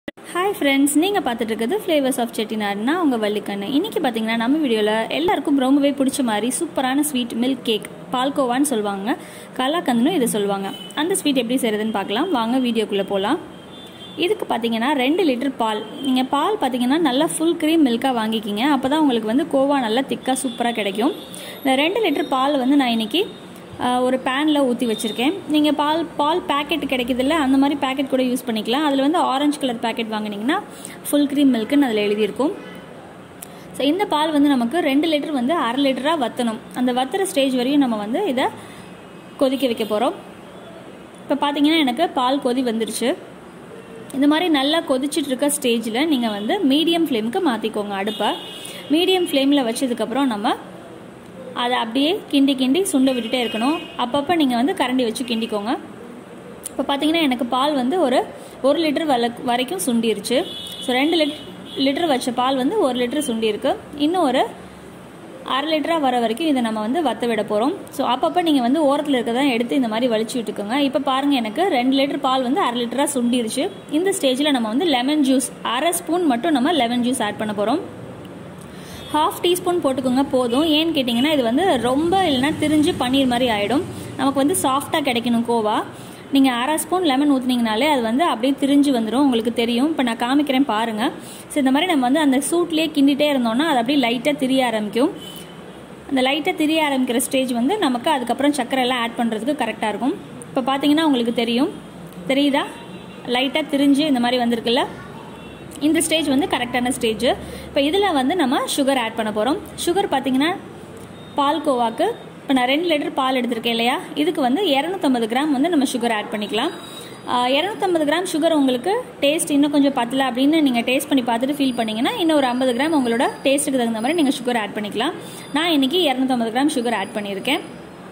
hi friends நீங்கள் பார்த்துட்டு இருக்கிறது ஃப்ளேவர்ஸ் ஆஃப் செட்டிநாடுனா உங்கள் வள்ளிக்கண்ணு இன்றைக்கி பார்த்தீங்கன்னா நம்ம வீடியோவில் எல்லாருக்கும் ரொம்பவே பிடிச்ச மாதிரி சூப்பரான ஸ்வீட் மில்க் கேக் பால்கோவான்னு சொல்லுவாங்க கலாக்கந்துன்னு இதை சொல்லுவாங்க அந்த ஸ்வீட் எப்படி செய்கிறதுன்னு பார்க்கலாம் வாங்க வீடியோக்குள்ளே போகலாம் இதுக்கு பார்த்தீங்கன்னா ரெண்டு லிட்டர் பால் நீங்கள் பால் பார்த்தீங்கன்னா நல்லா ஃபுல் க்ரீம் மில்காக வாங்கிக்கிங்க அப்போ தான் உங்களுக்கு வந்து கோவா நல்லா திக்காக சூப்பராக கிடைக்கும் இந்த ரெண்டு லிட்டர் பால் வந்து நான் இன்றைக்கி ஒரு பேனில் ஊற்றி வச்சுருக்கேன் நீங்கள் பால் பால் பேக்கெட் கிடைக்குதில்ல அந்த மாதிரி பேக்கெட் கூட யூஸ் பண்ணிக்கலாம் அதில் வந்து ஆரஞ்சு கலர் பேக்கெட் வாங்கினீங்கன்னா ஃபுல் க்ரீம் மில்க்குன்னு அதில் எழுதியிருக்கும் ஸோ இந்த பால் வந்து நமக்கு ரெண்டு லிட்டர் வந்து அரை லிட்டராக வற்றணும் அந்த வத்துற ஸ்டேஜ் வரையும் நம்ம வந்து இதை கொதிக்க வைக்க போகிறோம் இப்போ பார்த்தீங்கன்னா எனக்கு பால் கொதி வந்துருச்சு இந்த மாதிரி நல்லா கொதிச்சுட்டு இருக்க ஸ்டேஜில் நீங்கள் வந்து மீடியம் ஃப்ளேமுக்கு மாற்றிக்கோங்க அடுப்பை மீடியம் ஃப்ளேமில் வச்சதுக்கப்புறம் நம்ம அதை அப்படியே கிண்டி கிண்டி சுண்ட விட்டுட்டே இருக்கணும் அப்பப்போ நீங்கள் வந்து கரண்டி வச்சு கிண்டிக்கோங்க இப்போ பார்த்தீங்கன்னா எனக்கு பால் வந்து ஒரு ஒரு லிட்டர் வல வரைக்கும் சுண்டிருச்சு ஸோ ரெண்டு லிட் லிட்டர் வச்ச பால் வந்து ஒரு லிட்டர் சுண்டிருக்கு இன்னும் ஒரு அரை லிட்டராக வர வரைக்கும் இதை நம்ம வந்து வத்த விட போகிறோம் ஸோ அப்பப்போ நீங்கள் வந்து ஓரத்தில் இருக்கிறதா எடுத்து இந்த மாதிரி வலிச்சு விட்டுக்கோங்க இப்போ பாருங்கள் எனக்கு ரெண்டு லிட்டர் பால் வந்து அரை லிட்டராக சுண்டிருச்சு இந்த ஸ்டேஜில் நம்ம வந்து லெமன் ஜூஸ் அரை ஸ்பூன் மட்டும் நம்ம லெமன் ஜூஸ் ஆட் பண்ண போகிறோம் ஹாஃப் டீஸ்பூன் போட்டுக்கோங்க போதும் ஏன்னு கேட்டிங்கன்னா இது வந்து ரொம்ப இல்லைனா திரிஞ்சு பன்னீர் மாதிரி ஆகிடும் நமக்கு வந்து சாஃப்டாக கிடைக்கணும் கோவா நீங்கள் அரை ஸ்பூன் லெமன் ஊற்றுனீங்கனாலே அது வந்து அப்படியே திரிஞ்சு வந்துடும் உங்களுக்கு தெரியும் இப்போ நான் காமிக்கிறேன் பாருங்கள் ஸோ இந்த மாதிரி நம்ம வந்து அந்த சூட்லேயே கிண்டிகிட்டே இருந்தோம்னா அது அப்படியே லைட்டாக திரிய ஆரம்பிக்கும் அந்த லைட்டாக திரிய ஆரம்பிக்கிற ஸ்டேஜ் வந்து நமக்கு அதுக்கப்புறம் சர்க்கரை எல்லாம் ஆட் பண்ணுறதுக்கு கரெக்டாக இருக்கும் இப்போ பார்த்தீங்கன்னா உங்களுக்கு தெரியும் தெரியுதா லைட்டாக திரிஞ்சு இந்த மாதிரி வந்திருக்குல்ல இந்த ஸ்டேஜ் வந்து கரெக்டான ஸ்டேஜ் இப்போ இதில் வந்து நம்ம சுகர் ஆட் பண்ண போகிறோம் சுகர் பார்த்தீங்கன்னா பால் கோவாக்கு இப்போ நான் ரெண்டு லிட்டர் பால் எடுத்திருக்கேன் இல்லையா இதுக்கு வந்து இரநூத்தம்பது கிராம் வந்து நம்ம சுகர் ஆட் பண்ணிக்கலாம் இரநூத்தம்பது கிராம் சுகர் உங்களுக்கு டேஸ்ட் இன்னும் கொஞ்சம் பத்தல அப்படின்னு நீங்கள் டேஸ்ட் பண்ணி பார்த்துட்டு ஃபீல் பண்ணிங்கன்னா இன்னும் ஒரு ஐம்பது கிராம் உங்களோட டேஸ்ட்டுக்கு தகுந்த மாதிரி நீங்கள் சுகர் ஆட் பண்ணிக்கலாம் நான் இன்றைக்கி இரநூத்தம்பது கிராம் சுகர் ஆட் பண்ணியிருக்கேன்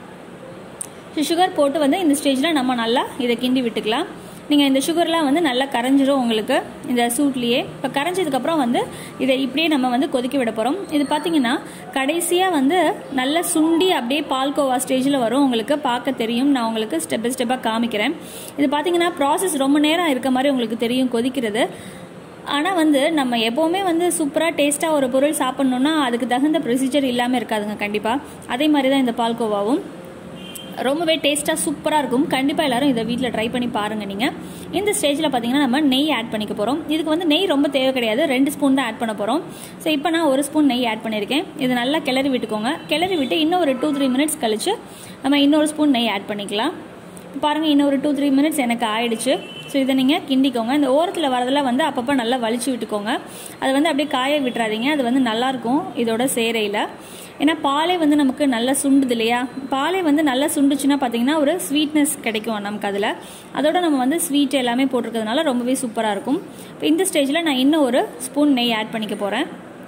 சுகர் போட்டு வந்து இந்த ஸ்டேஜில் நம்ம நல்லா இதை கிண்டி விட்டுக்கலாம் நீங்கள் இந்த சுகர்லாம் வந்து நல்லா கரைஞ்சிரும் உங்களுக்கு இந்த சூட்லேயே இப்போ கரைஞ்சதுக்கப்புறம் வந்து இதை இப்படியே நம்ம வந்து கொதிக்க விட போகிறோம் இது பார்த்தீங்கன்னா கடைசியாக வந்து நல்லா சுண்டி அப்படியே பால்கோவா ஸ்டேஜில் வரும் உங்களுக்கு பார்க்க தெரியும் நான் உங்களுக்கு ஸ்டெப் பை ஸ்டெப்பாக காமிக்கிறேன் இது பார்த்தீங்கன்னா ப்ராசஸ் ரொம்ப நேரம் இருக்க மாதிரி உங்களுக்கு தெரியும் கொதிக்கிறது ஆனால் வந்து நம்ம எப்போவுமே வந்து சூப்பராக டேஸ்ட்டாக ஒரு பொருள் சாப்பிட்ணுன்னா அதுக்கு தகுந்த ப்ரொசீஜர் இல்லாமல் இருக்காதுங்க கண்டிப்பாக அதே மாதிரி தான் இந்த பால்கோவாவும் ரொம்பவே டேஸ்ட்டாக சூப்பராக இருக்கும் கண்டிப்பாக எல்லாரும் இதை வீட்டில் ட்ரை பண்ணி பாருங்கள் நீங்கள் இந்த ஸ்டேஜில் பார்த்தீங்கன்னா நம்ம நெய் ஆட் பண்ணிக்க போகிறோம் இதுக்கு வந்து நெய் ரொம்ப தேவை கிடையாது ரெண்டு ஸ்பூன் தான் ஆட் பண்ண போகிறோம் ஸோ இப்போ நான் ஒரு ஸ்பூன் நெய் ஆட் பண்ணியிருக்கேன் இது நல்லா கிளறி விட்டுக்கோங்க கிளறி விட்டு இன்னும் ஒரு டூ த்ரீ மினிட்ஸ் கழிச்சு நம்ம இன்னொரு ஸ்பூன் நெய் ஆட் பண்ணிக்கலாம் பாருங்கள் இன்னும் ஒரு டூ த்ரீ மினிட்ஸ் எனக்கு ஆயிடுச்சு ஸோ இதை நீங்கள் கிண்டிக்கோங்க இந்த ஓரத்தில் வரதெல்லாம் வந்து அப்பப்போ நல்லா வலிச்சு விட்டுக்கோங்க அது வந்து அப்படியே காய விட்டுறாதீங்க அது வந்து நல்லாயிருக்கும் இதோட சேரையில் ஏன்னா பாலே வந்து நமக்கு நல்லா சுண்டுது இல்லையா பாலே வந்து நல்லா சுண்டுச்சுன்னா பார்த்தீங்கன்னா ஒரு ஸ்வீட்னஸ் கிடைக்கும் நமக்கு அதில் அதோட நம்ம வந்து ஸ்வீட் எல்லாமே போட்டிருக்கிறதுனால ரொம்பவே சூப்பராக இருக்கும் இப்போ இந்த ஸ்டேஜில் நான் இன்னும் ஒரு ஸ்பூன் நெய் ஆட் பண்ணிக்க போகிறேன்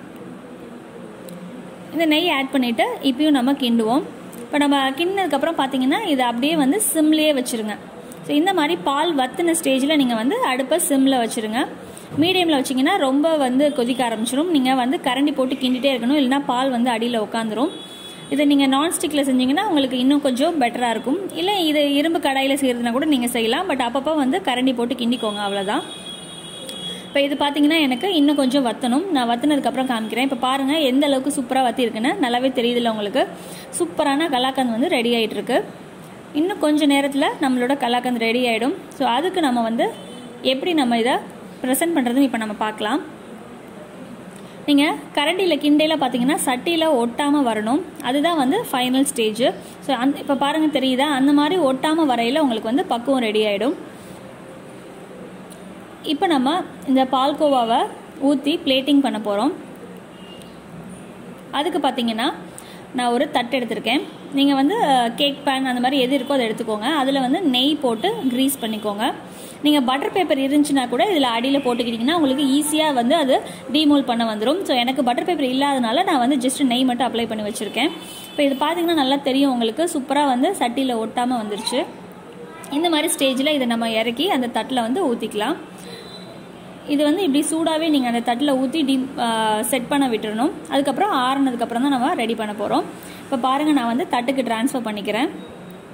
இந்த நெய் ஆட் பண்ணிவிட்டு இப்பயும் நம்ம கிண்டுவோம் இப்போ நம்ம கிண்டினதுக்கப்புறம் பார்த்தீங்கன்னா இதை அப்படியே வந்து சிம்லேயே வச்சுருங்க ஸோ இந்த மாதிரி பால் வத்தின ஸ்டேஜில் நீங்கள் வந்து அடுப்பை சிம்மில் வச்சுருங்க மீடியமில் வச்சிங்கன்னா ரொம்ப வந்து கொதிக்க ஆரம்பிச்சிடும் நீங்கள் வந்து கரண்டி போட்டு கிண்டிகிட்டே இருக்கணும் இல்லைனா பால் வந்து அடியில் உட்காந்துரும் இதை நீங்கள் நான்ஸ்டிக்கில் செஞ்சீங்கன்னா உங்களுக்கு இன்னும் கொஞ்சம் பெட்டராக இருக்கும் இல்லை இது இரும்பு கடாயில் செய்கிறதுனா கூட நீங்கள் செய்யலாம் பட் அப்பப்போ வந்து கரண்டி போட்டு கிண்டிக்கோங்க அவ்வளோதான் இப்போ இது பார்த்தீங்கன்னா எனக்கு இன்னும் கொஞ்சம் வத்தணும் நான் வத்தினதுக்கப்புறம் காமிக்கிறேன் இப்போ பாருங்கள் எந்த அளவுக்கு சூப்பராக வத்திருக்குன்னு நல்லாவே தெரியுதுல்ல உங்களுக்கு சூப்பரான கலாக்கந்த் வந்து ரெடி ஆகிட்டு இருக்கு இன்னும் கொஞ்சம் நேரத்தில் நம்மளோட கலாக்கந்த் ரெடி ஆகிடும் ஸோ அதுக்கு நம்ம வந்து எப்படி நம்ம இதை ப்ரெசென்ட் பண்ணுறதுன்னு இப்போ நம்ம பார்க்கலாம் நீங்கள் கரண்டியில் கிண்டையில் பார்த்தீங்கன்னா சட்டியில் ஒட்டாமல் வரணும் அதுதான் வந்து ஃபைனல் ஸ்டேஜ் ஸோ அந்த இப்போ பாருங்கள் தெரியுதா அந்த மாதிரி ஒட்டாமல் வரையில் உங்களுக்கு வந்து பக்குவம் ரெடி ஆகிடும் இப்போ நம்ம இந்த பால்கோவாவை ஊற்றி பிளேட்டிங் பண்ண போகிறோம் அதுக்கு பார்த்தீங்கன்னா நான் ஒரு தட்டு எடுத்திருக்கேன் நீங்கள் வந்து கேக் பேன் அந்த மாதிரி எது இருக்கோ அதை எடுத்துக்கோங்க அதில் வந்து நெய் போட்டு க்ரீஸ் பண்ணிக்கோங்க நீங்கள் பட்டர் பேப்பர் இருந்துச்சுன்னா கூட இதில் அடியில் போட்டுக்கிட்டிங்கன்னா உங்களுக்கு ஈஸியாக வந்து அது டீமோல் பண்ண வந்துடும் ஸோ எனக்கு பட்டர் பேப்பர் இல்லாதனால நான் வந்து ஜஸ்ட் நெய் மட்டும் அப்ளை பண்ணி வச்சுருக்கேன் இப்போ இது பார்த்தீங்கன்னா நல்லா தெரியும் உங்களுக்கு சூப்பராக வந்து சட்டியில் ஒட்டாமல் வந்துருச்சு இந்த மாதிரி ஸ்டேஜில் இதை நம்ம இறக்கி அந்த தட்டில் வந்து ஊற்றிக்கலாம் இது வந்து இப்படி சூடாகவே நீங்கள் அந்த தட்டில் ஊற்றி டி செட் பண்ண விட்டுறணும் அதுக்கப்புறம் ஆறுனதுக்கப்புறம் தான் நம்ம ரெடி பண்ண போகிறோம் இப்போ பாருங்கள் நான் வந்து தட்டுக்கு ட்ரான்ஸ்ஃபர் பண்ணிக்கிறேன்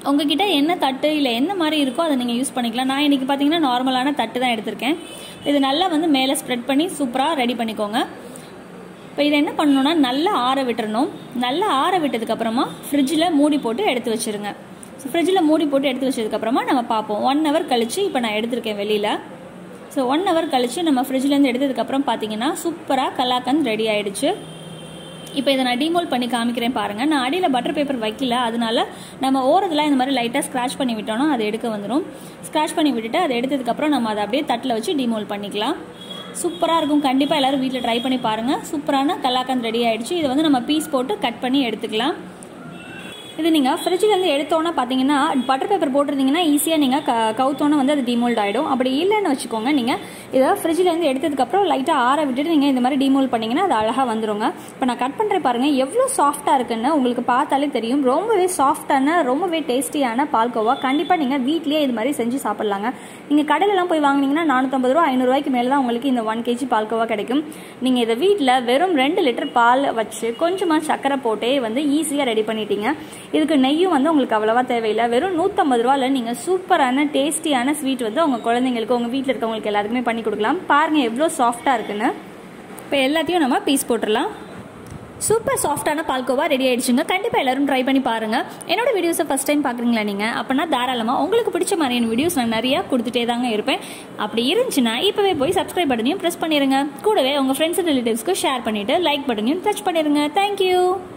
உங்ககிட்ட என்ன தட்டு இல்லை என்ன மாதிரி இருக்கோ அதை நீங்கள் யூஸ் பண்ணிக்கலாம் நான் இன்றைக்கி பார்த்தீங்கன்னா நார்மலான தட்டு தான் எடுத்திருக்கேன் இது நல்லா வந்து மேலே ஸ்ப்ரெட் பண்ணி சூப்பராக ரெடி பண்ணிக்கோங்க இப்போ இதை என்ன பண்ணணும்னா நல்லா ஆற விட்டுறணும் நல்லா ஆற விட்டதுக்கப்புறமா ஃப்ரிட்ஜில் மூடி போட்டு எடுத்து வச்சுருங்க ஸோ ஃப்ரிட்ஜில் மூடி போட்டு எடுத்து வச்சதுக்கப்புறமா நம்ம பார்ப்போம் ஒன் ஹவர் கழித்து இப்போ நான் எடுத்திருக்கேன் வெளியில் ஸோ ஒன் ஹவர் கழித்து நம்ம ஃப்ரிட்ஜ்லேருந்து எடுத்ததுக்கப்புறம் பார்த்தீங்கன்னா சூப்பராக கலாக்கந்த் ரெடி ஆயிடுச்சு இப்போ இதை நான் டிமோல் பண்ணி காமிக்கிறேன் பாருங்கள் நான் அடியில் பட்டர் பேப்பர் வைக்கல அதனால நம்ம ஓரத்தில் இந்த மாதிரி லைட்டாக ஸ்க்ராச் பண்ணி விட்டோம்னா அது எடுக்க வந்துடும் ஸ்க்ராச் பண்ணி விட்டுட்டு அதை எடுத்ததுக்கப்புறம் நம்ம அதை அப்படியே தட்டில் வச்சு டிமோல் பண்ணிக்கலாம் சூப்பராக இருக்கும் கண்டிப்பாக எல்லோரும் வீட்டில் ட்ரை பண்ணி பாருங்கள் சூப்பரான கலாக்கந்த் ரெடி ஆயிடுச்சு இதை வந்து நம்ம பீஸ் போட்டு கட் பண்ணி எடுத்துக்கலாம் இது நீங்கள் ஃப்ரிட்ஜிலேருந்து எடுத்தோன்னே பார்த்தீங்கன்னா பட்டர் பேப்பர் போட்டிருந்தீங்கன்னா ஈஸியாக நீங்கள் க கவுத்தோன்னே வந்து அது டிமோல்ட் ஆகிடும் அப்படி இல்லைன்னு வச்சுக்கோங்க நீங்கள் இதை ஃப்ரிட்ஜிலேருந்து எடுத்ததுக்கப்புறம் லைட்டாக ஆற விட்டுட்டு நீங்கள் இந்த மாதிரி டிமோல் பண்ணிங்கன்னா அது அழகாக வந்துருங்க இப்போ நான் கட் பண்ணுறேன் பாருங்கள் எவ்வளோ சாஃப்ட்டாக இருக்குன்னு உங்களுக்கு பார்த்தாலே தெரியும் ரொம்பவே சாஃப்டான ரொம்பவே டேஸ்டியான பால்கோவா கண்டிப்பாக நீங்கள் வீட்லேயே இது மாதிரி செஞ்சு சாப்பிட்லாங்க நீங்கள் கடையிலலாம் போய் வாங்கினீங்கன்னா நானூற்றம்பது ரூபா ஐநூறுரூவாய்க்கு மேலே தான் உங்களுக்கு இந்த ஒன் கேஜி பால்கோவா கிடைக்கும் நீங்கள் இதை வீட்டில் வெறும் ரெண்டு லிட்டர் பால் வச்சு கொஞ்சமாக சர்க்கரை போட்டே வந்து ஈஸியாக ரெடி பண்ணிட்டீங்க இதுக்கு நெய்யும் வந்து உங்களுக்கு அவ்வளோவா தேவையில்லை வெறும் நூற்றம்பது ரூபாயில் நீங்கள் சூப்பரான டேஸ்டியான ஸ்வீட் வந்து உங்கள் குழந்தைங்களுக்கு உங்கள் வீட்டில் இருக்கவங்களுக்கு எல்லாருக்குமே பண்ணி கொடுக்கலாம் பாருங்கள் எவ்வளோ சாஃப்டாக இருக்குன்னு இப்போ எல்லாத்தையும் நம்ம பீஸ் போட்டுடலாம் சூப்பர் சாஃப்டான பால்கோவா ரெடி ஆயிடுச்சுங்க கண்டிப்பாக எல்லாரும் ட்ரை பண்ணி பாருங்க என்னோட வீடியோஸை ஃபஸ்ட் டைம் பார்க்குறீங்களா நீங்கள் அப்போனா தாராளமாக உங்களுக்கு பிடிச்ச மாதிரியான வீடியோஸ் நான் நிறையா கொடுத்துட்டே தாங்க இருப்பேன் அப்படி இருந்துச்சுன்னா இப்போவே போய் சப்ஸ்கிரைப் பட்டனையும் ப்ரெஸ் பண்ணிடுங்க கூடவே உங்கள் ஃப்ரெண்ட்ஸ் ரிலேட்டிவ்ஸ்க்கு ஷேர் பண்ணிவிட்டு லைக் பட்டனையும் டச் பண்ணிடுங்க தேங்க்யூ